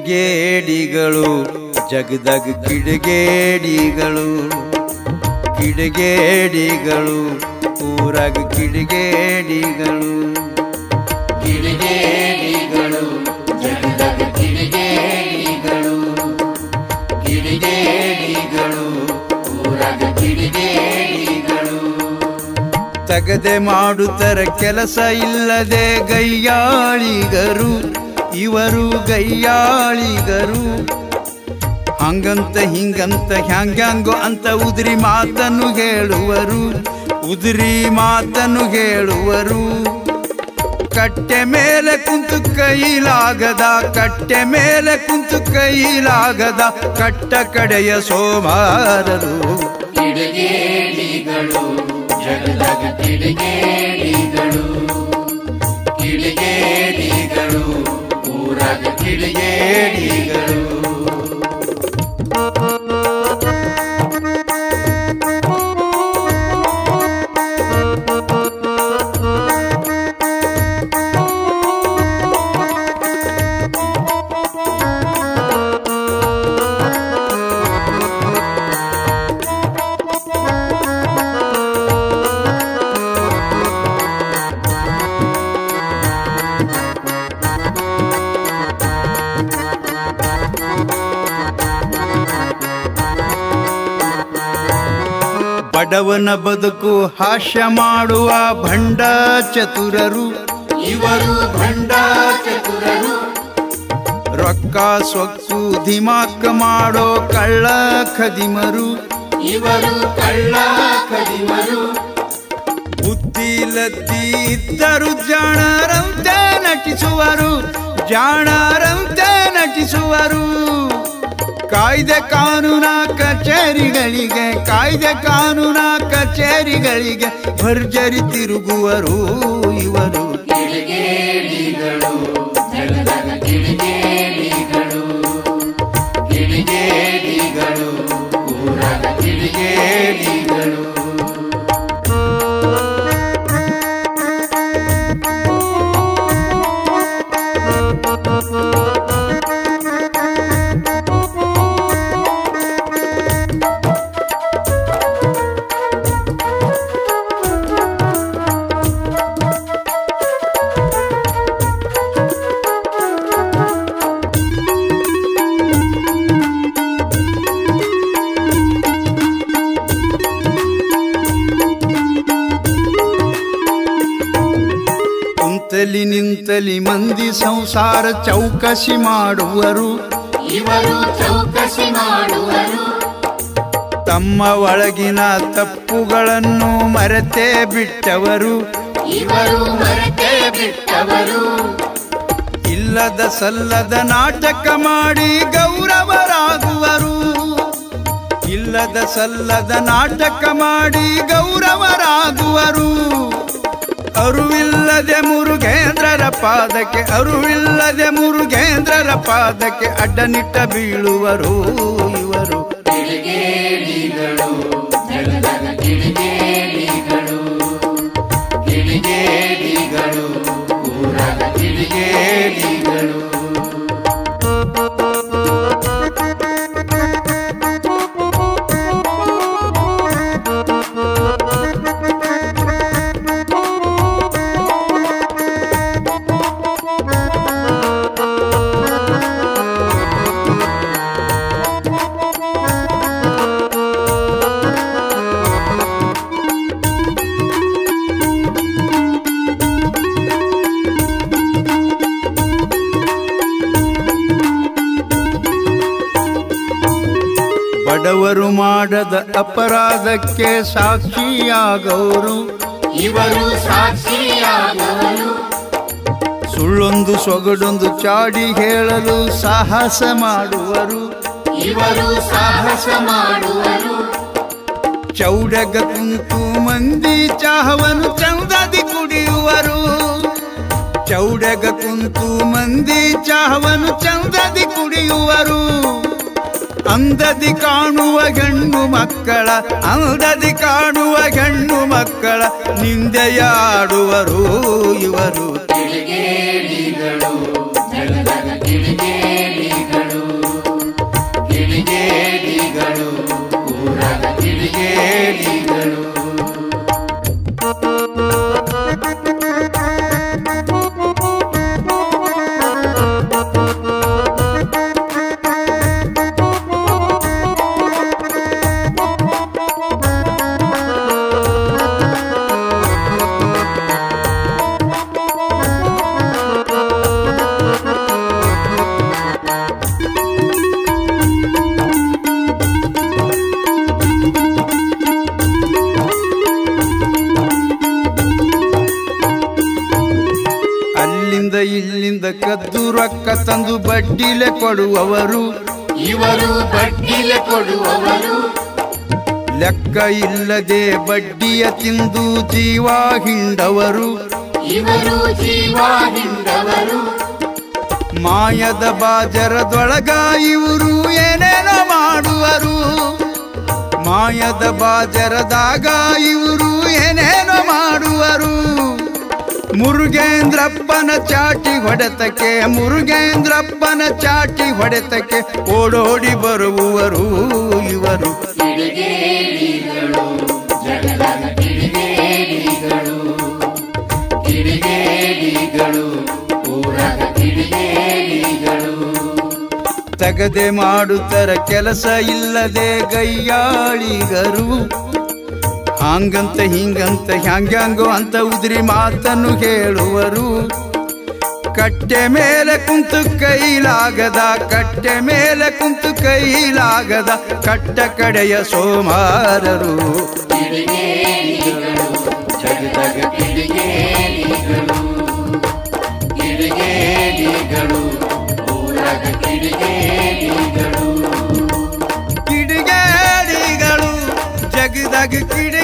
ಕಿಡಿಗೇಡಿಗಳು ಜಗದಗ ಕಿಡಿಗೇಡಿಗಳು ಕಿಡಿಗೇಡಿಗಳು ಊರಾಗ ಕಿಡಿಗೇಡಿಗಳು ಕಿಡಿಗೇಡಿಗಳು ಜಗದಗ ಕಿಡಿಗೇಡಿಗಳು ಕಿಡಿಗೇಡಿಗಳು ಊರಾಗ ಕಿಡಿಗೇಡಿಗಳು ತಗದೆ ಮಾಡುತ್ತರ ಕೆಲಸ ಇಲ್ಲದೆ ಗೈಯಾಳಿಗರು ಇವರು ಗೈಯಾಳಿಗರು ಹಂಗಂತ ಹಿಂಗಂತ ಹ್ಯಾಂಗ್ಯಾಂಗೋ ಅಂತ ಉದುರಿ ಮಾತನ್ನು ಹೇಳುವರು ಉದುರಿ ಮಾತನ್ನು ಹೇಳುವರು ಕಟ್ಟೆ ಮೇಲೆ ಕುಂತು ಕೈಲಾಗದ ಕಟ್ಟೆ ಮೇಲೆ ಕುಂತು ಕೈಲಾಗದ ಕಟ್ಟ ಕಡೆಯ ಸೋಮಾರರು ಕಿಡಿಗೇಡಿಗಳು ಜಗದಗ ಕಿಡಿಗೇಡಿಗಳು ಕಿಡಿಗೇಡಿಗಳು ಊರಾಗ ಕಿಡಿಗೇಡಿಗಳು ಬಡವನ ಬದುಕು ಹಾಸ್ಯ ಮಾಡುವ ಭಂಡ ಚತುರರು ಇವರು ಭಂಡ ಚತುರರು ರೊಕ್ಕ ಸೊಕ್ಕು ಧಿಮಾಕ್ ಮಾಡೋ ಕಳ್ಳ ಖದಿಮರು ಇವರು ಕಳ್ಳ ಖದಿಮರು ಬುದ್ಧಿಲದ್ದಿ ಇದ್ದರು ಜಾಣರಂತೆ ನಟಿಸುವರು ಜಾಣರಂತೆ ನಟಿಸುವರು ಕಾಯ್ದೆ ಕಾನೂನ ಕಚೇರಿಗಳಿಗೆ ಕಾಯ್ದೆ ಕಾನೂನ ಕಚೇರಿಗಳಿಗೆ ಭರ್ಜರಿ ತಿರುಗುವರು ಇವರು ಕಿಡಿಗೇಡಿಗಳು ಜಗದಗ ಕಿಡಿಗೇಡಿಗಳು ಕಿಡಿಗೇಡಿಗಳು ಊರಾಗ ಕಿಡಿಗೇಡಿಗಳು ಕುಂತಲಿ ನಿಂತಲಿ ಮಂದಿ ಸಂಸಾರ ಚೌಕಸಿ ಮಾಡುವರು ಇವರು ಚೌಕಸಿ ಮಾಡುವರು ತಮ್ಮ ಒಳಗಿನ ತಪ್ಪುಗಳನ್ನು ಮರೆತೇ ಬಿಟ್ಟವರು ಇವರು ಮರೆತೇ ಬಿಟ್ಟವರು ಇಲ್ಲದ ಸಲ್ಲದ ನಾಟಕ ಮಾಡಿ ಗೌರವರಾಗುವರು ಇಲ್ಲದ ಸಲ್ಲದ ನಾಟಕ ಮಾಡಿ ಗೌರವರಾಗುವರು ಅರುವಿಲ್ಲದೆ ಮುರುಗೇಂದ್ರರ ಪಾದಕ್ಕೆ ಅರುವಿಲ್ಲದೆ ಮುರುಗೇಂದ್ರರ ಪಾದಕ್ಕೆ ಅಡ್ಡನಿಟ್ಟ ಬೀಳುವರು ಇವರು ಕಿಡಿಗೇಡಿಗಳು ಜಗದಗ ಕಿಡಿಗೇಡಿಗಳು ಕಿಡಿಗೇಡಿಗಳು ಊರಾಗ ಕಿಡಿಗೇಡಿಗಳು ಬಡವರು ಮಾಡದ ಅಪರಾಧಕ್ಕೆ ಸಾಕ್ಷಿಯಾಗವರು ಇವರು ಸಾಕ್ಷಿಯಾದವರು ಸುಳ್ಳೊಂದು ಸೊಗಡೊಂದು ಚಾಡಿ ಹೇಳಲು ಸಾಹಸ ಮಾಡುವರು ಇವರು ಸಾಹಸ ಮಾಡುವರು ಚೌಡಗ ಕುಂತು ಮಂದಿ ಚಾಹವನು ಚಂದದಿ ಕುಡಿಯುವರು ಚೌಡಗ ಕುಂತು ಮಂದಿ ಚಾಹವನು ಚಂದದಿ ಕುಡಿಯುವರು ಅಂದದಿ ಕಾಣುವ ಹೆಣ್ಣು ಮಕ್ಕಳ ಅಂದದಿ ಕಾಣುವ ಹೆಣ್ಣು ಮಕ್ಕಳ ನಿಂದೆಯಾಡುವರು ಇವರು ಕಿಡಿಗೇಡಿಗಳು ಜಗದಗ ಕಿಡಿಗೇಡಿಗಳು ರೊಕ್ಕ ತಂದು ಬಡ್ಡಿಲೆ ಕೊಡುವವರು ಇವರು ಬಡ್ಡಿಲೆ ಕೊಡುವವರು ಲೆಕ್ಕ ಇಲ್ಲದೆ ಬಡ್ಡಿಯ ತಿಂದು ಜೀವ ಹಿಂಡವರು ಇವರು ಜೀವ ಹಿಂಡವರು ಮಾಯದ ಬಾಜರದೊಳಗ ಇವರು ಏನೇನೋ ಮಾಡುವರು ಮಾಯದ ಬಾಜರದಾಗ ಇವರು ಏನೇನೋ ಮಾಡುವರು ಮುರುಗೇಂದ್ರಪ್ಪನ ಚಾಟಿ ಹೊಡೆತಕ್ಕೆ ಮುರುಗೇಂದ್ರಪ್ಪನ ಚಾಟಿ ಹೊಡೆತಕ್ಕೆ ಓಡೋಡಿ ಬರುವವರು ಇವರು ಕಿಡಿಗೇಡಿಗಳು ಜಗದ ಕಿಡಿಗೇಡಿಗಳು ಕಿಡಿಗೇಡಿಗಳು ಊರದ ಕಿಡಿಗೇಡಿಗಳು ತಗದೆ ಮಾಡುತ್ತರ ಕೆಲಸ ಇಲ್ಲದೆ ಗೈಯಾಳಿಗರು ಹಾಂಗಂತ ಹಿಂಗಂತ ಹ್ಯಾಂಗ್ಯಾಂಗೋ ಅಂತ ಉದ್ರಿ ಮಾತನ್ನು ಹೇಳುವರು ಕಟ್ಟೆ ಮೇಲೆ ಕುಂತು ಕೈಲಾಗದ ಕಟ್ಟೆ ಮೇಲೆ ಕುಂತು ಕೈಲಾಗದ ಕಟ್ಟ ಕಡೆಯ ಸೋಮಾರರು ಕಿಡಿಗೇಡಿಗಳು ಜಗದಗ ಕಿಡಿಗೇಡಿಗಳು ಕಿಡಿಗೇಡಿಗಳು ಊರದ ಕಿಡಿಗೇಡಿಗಳು ಕಿಡಿಗೇಡಿಗಳು ಜಗದಾಗ ಕಿಡಿ